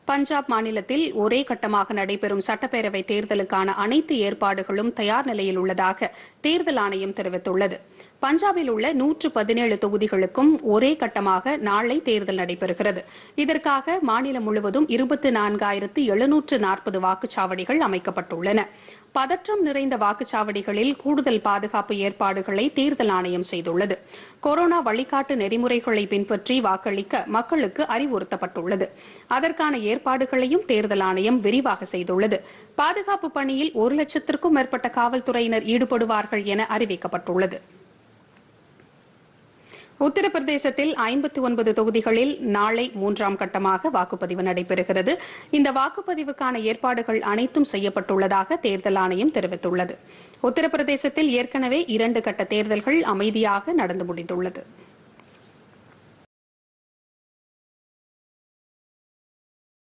பஞ்சாப் மாநிலத்தில் ஒரே கட்டமாக நடைபெறும் சட்டப்பேரவை தேர்தலுக்கான அனைத்து ஏற்பாடுகளும் தயார் நிலையில் உள்ளதாக தேர்தல் ஆணையம் தெரிவித்துள்ளது பஞ்சாபில் உள்ள நூற்று பதினேழு தொகுதிகளுக்கும் ஒரே கட்டமாக நாளை தேர்தல் நடைபெறுகிறது இதற்காக மாநிலம் முழுவதும் இருபத்தி நான்காயிரத்து எழுநூற்று நாற்பது வாக்குச்சாவடிகள் அமைக்கப்பட்டுள்ளன பதற்றம் நிறைந்த வாக்குச்சாவடிகளில் கூடுதல் பாதுகாப்பு ஏற்பாடுகளை தேர்தல் ஆணையம் செய்துள்ளது கொரோனா வழிகாட்டு நெறிமுறைகளை பின்பற்றி வாக்களிக்க மக்களுக்கு அறிவுறுத்தப்பட்டுள்ளது அதற்கான ஏற்பாடுகளையும் தேர்தல் ஆணையம் விரிவாக செய்துள்ளது பாதுகாப்பு பணியில் ஒரு லட்சத்திற்கும் மேற்பட்ட காவல்துறையினர் ஈடுபடுவார்கள் என அறிவிக்கப்பட்டுள்ளது உத்தரப்பிரதேசத்தில் ஐம்பத்தி ஒன்பது தொகுதிகளில் நாளை மூன்றாம் கட்டமாக வாக்குப்பதிவு நடைபெறுகிறது இந்த வாக்குப்பதிவுக்கான ஏற்பாடுகள் அனைத்தும் செய்யப்பட்டுள்ளதாக தேர்தல் ஆணையம் தெரிவித்துள்ளது உத்தரப்பிரதேசத்தில் ஏற்கனவே இரண்டு கட்ட தேர்தல்கள் அமைதியாக நடந்து முடிந்துள்ளது